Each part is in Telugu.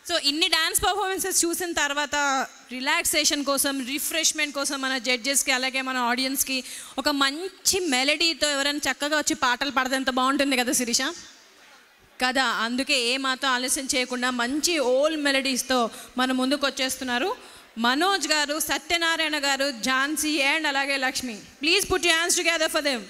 సో ఇన్ని డ్యాన్స్ పర్ఫార్మెన్సెస్ చూసిన తర్వాత రిలాక్సేషన్ కోసం రిఫ్రెష్మెంట్ కోసం మన జడ్జెస్కి అలాగే మన ఆడియన్స్కి ఒక మంచి మెలడీతో ఎవరైనా చక్కగా వచ్చి పాటలు పాడితే ఎంత బాగుంటుంది కదా శిరీష కదా అందుకే ఏ మాత్రం ఆలస్యం చేయకుండా మంచి ఓల్డ్ మెలడీస్తో మన ముందుకు వచ్చేస్తున్నారు మనోజ్ గారు సత్యనారాయణ గారు ఝాన్సీ అండ్ అలాగే Lakshmi please put you hands together for them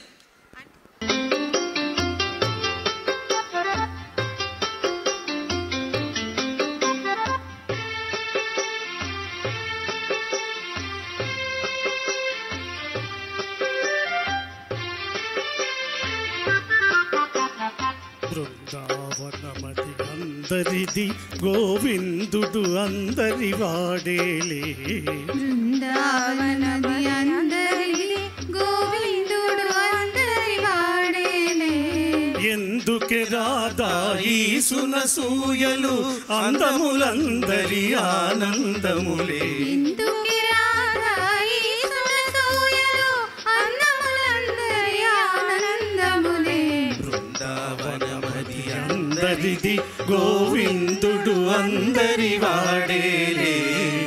బృందావనమది అందరిది గోవిందుడు అందరి వాడేలే బృందావనది అందరిది గోవిందుడు అందరి వాడేలే ఎందుకే రాదా ఈ సునసూయలు అందములందరి ఆనందములే ఇందుకి రారాయి సునసూయలు అందములందరి ఆనందములే బృందావనమది అందరిది గోవిందుడు అందరి వాడేలే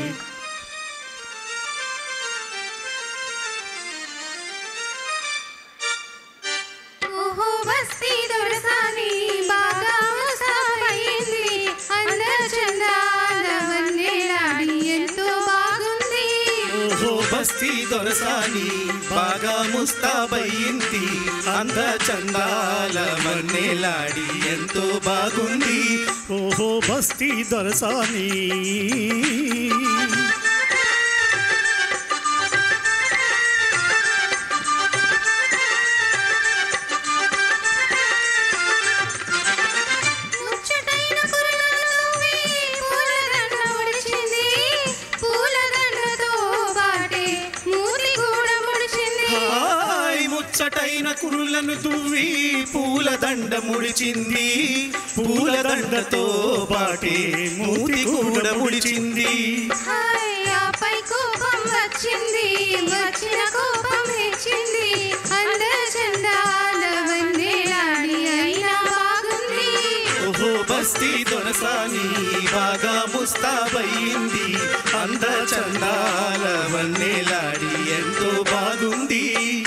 ఓహో బస్తీ దొరసాని బాగా ముసాబయింది అందర చందాల వన్నెలాడి ఎంతో బాగుంది ఓహో బస్తీ దొరసాని బాగా ముస్తాబయ్యింది అంద చందాల మన్నెలాడి ఎంతో బాగుంది ఓహో బస్తీ దొరసాని ముచ్చటైన కురలలోవి పూలదండ ముడిచింది పూలదండతో పాటే మూతి కూడా ముడిచింది హాయ్ ముచ్చటైన కురులను తువ్వి పూలదండ ముడిచింది పూలదండతో పాటే మూతి కూడా ముడిచింది హాయ్ ఆపై కోపం వచ్చింది వచ్చిన కోపం హెచ్చింది అందర చందాల వన్నెలాడి అయినా బాగుంది ఓహో బస్తీ దొరసాని బాగా ముస్తాబయ్యింది అంద చందాల వన్నెలాడి ఎంతో బాగుంది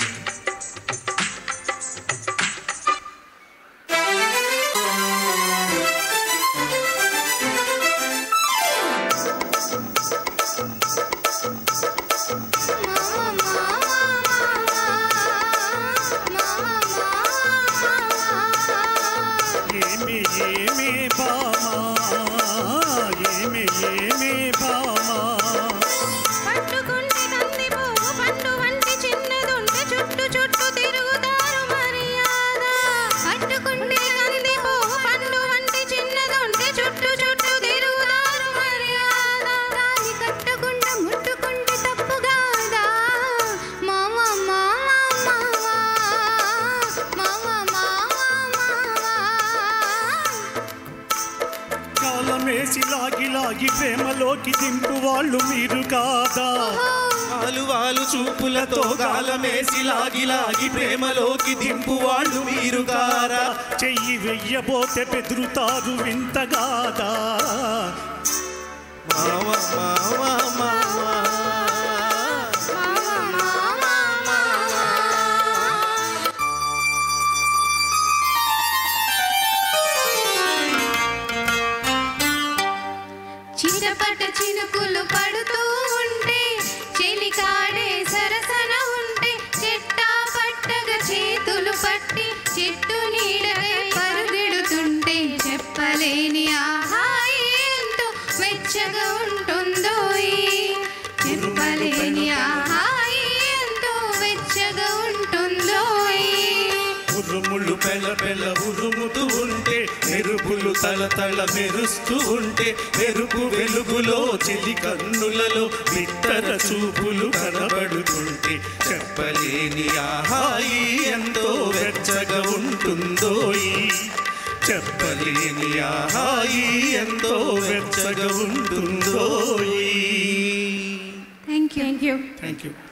ఏమి ఏమి బామా ఏమి ఏమి బామా పట్టుకుంటే కంది పువ్వు పండు వంటి చిన్నదుంటే చుట్టు చుట్టూ తిరుగుతారు మర్యాద పట్టుకుంటే కంది పువ్వు పండు వంటి చిన్నదుంటే చుట్టు చుట్టూ తిరుగుతారు మర్యాద తాళి కట్టకుండా ముట్టుకుంటే తప్పు కాదా మామ మామ మామ మామ మామ కాలమేసి లాగి లాగి ప్రేమలోకి దింపు వాళ్ళు మీరు కాదా వాలు వాలు చూపులతో గాలమేసి లాగి లాగి ప్రేమలోకి దింపు వాళ్ళు మీరు గారా చెయ్యి వెయ్యబోతే బెదురుతారు వింతగాదా మామ మామ మామ చిటపట చినుకులు పడుతూ ఉంటే చెలికాడే సరసన ఉంటే చెట్టా పట్టగా చేతులు పట్టి చెట్టు నీడవే పరుగెడుతుంటే చెప్పలేని ఆహాయి ఎంతో వెచ్చగా ఉంటుందో చెప్పలేని ఆహాయి ఎంతో వెచ్చగా ఉంటుందో ఉరుములు పెల పెల ఉరుముతూ ఉంటే మెరుపులు తల తల మెరుస్తూ ఉంటే మెరుపు వెలుగులో చెలి కన్నులలో బిత్తర చూపులు కనబడుతుంటే చెప్పలేని ఆహాయి ఎంతో వెచ్చగా ఉంటుందో చెప్పలేని ఆహాయి ఎంతో వెచ్చగా ఉంటుందో thank you thank you thank you